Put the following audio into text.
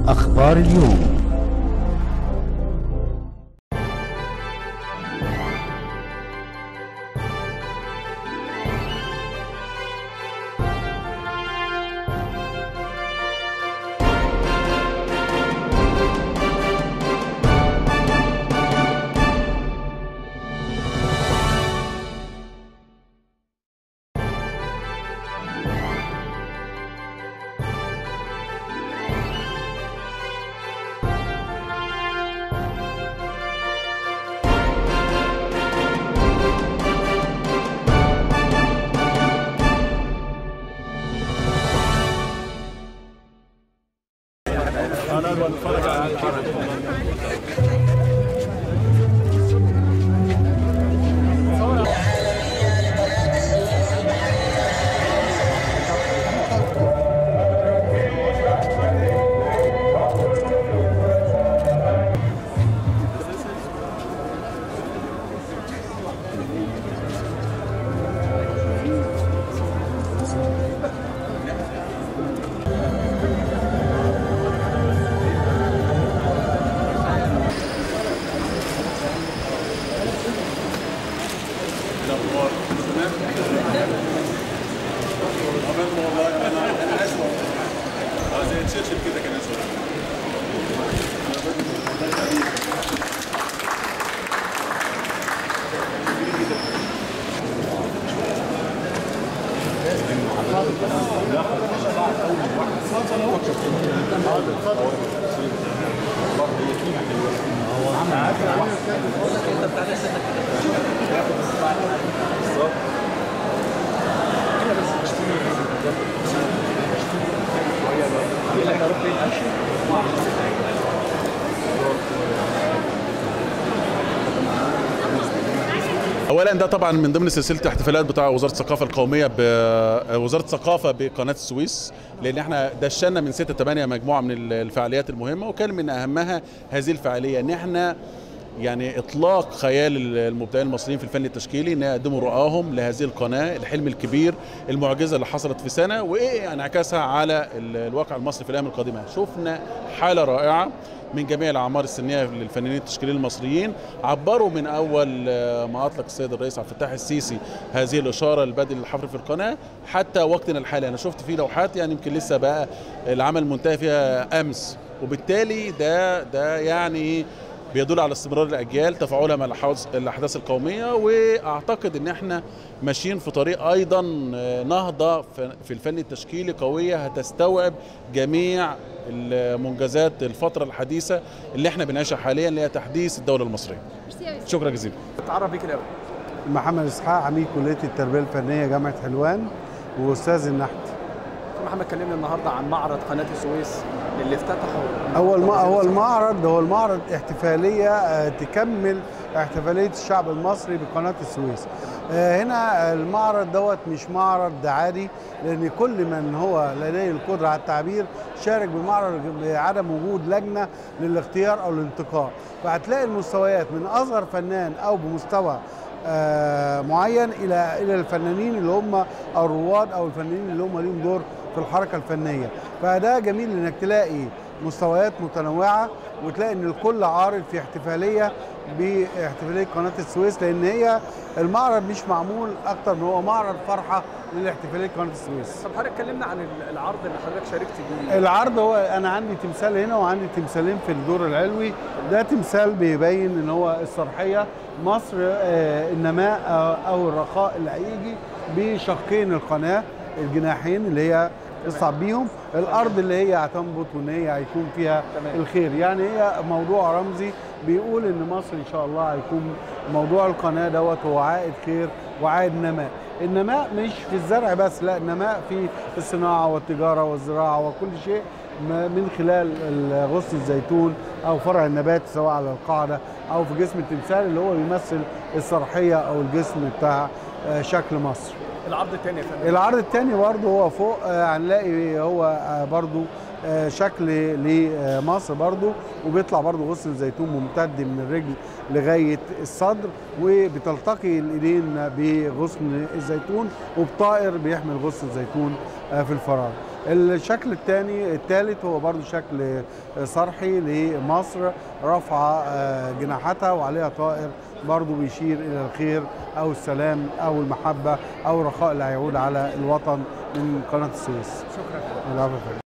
أخبار اليوم اولا ده طبعا من ضمن سلسله الاحتفالات بتاع وزاره الثقافه القوميه بوزاره الثقافه بقناه السويس لان احنا دشنا من 6 8 مجموعه من الفعاليات المهمه وكان من اهمها هذه الفعاليه ان احنا يعني اطلاق خيال المبدعين المصريين في الفن التشكيلي ان يقدموا رؤاهم لهذه القناه الحلم الكبير المعجزه اللي حصلت في سنه وايه انعكاسها على الواقع المصري في الايام القادمه شفنا حاله رائعه من جميع الاعمار السنيه للفنانين التشكيليين المصريين عبروا من اول ما اطلق السيد الرئيس عبد الفتاح السيسي هذه الاشاره لبدء الحفر في القناه حتى وقتنا الحالي انا شفت فيه لوحات يعني يمكن لسه بقى العمل منتهي فيها امس وبالتالي ده ده يعني بيدل على استمرار الاجيال تفاعلها مع الاحداث القوميه واعتقد ان احنا ماشيين في طريق ايضا نهضه في الفن التشكيلي قويه هتستوعب جميع المنجزات الفتره الحديثه اللي احنا بنعيشها حاليا اللي هي تحديث الدوله المصريه. شكرا جزيلا. تعرف بيك الاول. محمد اسحاق عميد كليه التربيه الفنيه جامعه حلوان واستاذ النحت. محمد كلمنا النهارده عن معرض قناه السويس اللي افتتحه هو الم... هو المعرض هو المعرض احتفاليه تكمل احتفاليه الشعب المصري بقناه السويس. هنا المعرض دوت مش معرض عادي لان كل من هو لديه القدره على التعبير شارك بالمعرض بعدم وجود لجنه للاختيار او الانتقاء فهتلاقي المستويات من اصغر فنان او بمستوى معين الى الى الفنانين اللي هم الرواد او الفنانين اللي هم ليهم دور في الحركه الفنيه فده جميل انك تلاقي مستويات متنوعه وتلاقي ان الكل عارض في احتفاليه باحتفاليه قناه السويس لان هي المعرض مش معمول اكتر من هو معرض فرحه للاحتفاليه قناه السويس. طب حضرتك اتكلمنا عن العرض اللي حضرتك شاركت بيه. العرض هو انا عندي تمثال هنا وعندي تمثالين في الدور العلوي، ده تمثال بيبين ان هو الصرحيه مصر آه النماء آه او الرخاء اللي هيجي بشقين القناه الجناحين اللي هي تصعب بيهم الارض اللي هي هتنبت وان هي هيكون فيها تمام. الخير يعني هي موضوع رمزي بيقول ان مصر ان شاء الله هيكون موضوع القناه دوت هو عائد خير وعائد نماء النماء مش في الزرع بس لا النماء في الصناعه والتجاره والزراعه وكل شيء من خلال غصن الزيتون او فرع النبات سواء على القاعده او في جسم التمثال اللي هو بيمثل الصرحيه او الجسم بتاع شكل مصر العرض الثاني يا فندم العرض الثاني برضه هو فوق هنلاقي هو برضه شكل لمصر برضه وبيطلع برضه غصن الزيتون ممتد من الرجل لغايه الصدر وبتلتقي الايدين بغصن الزيتون وبطائر بيحمل غصن الزيتون في الفراغ الشكل الثاني الثالث هو برضو شكل صرحي لمصر رافعه آه، جناحاتها وعليها طائر برضو بيشير الى الخير او السلام او المحبه او الرخاء اللي هيعود على الوطن من قناه السويس شكرا العفو يا فندم.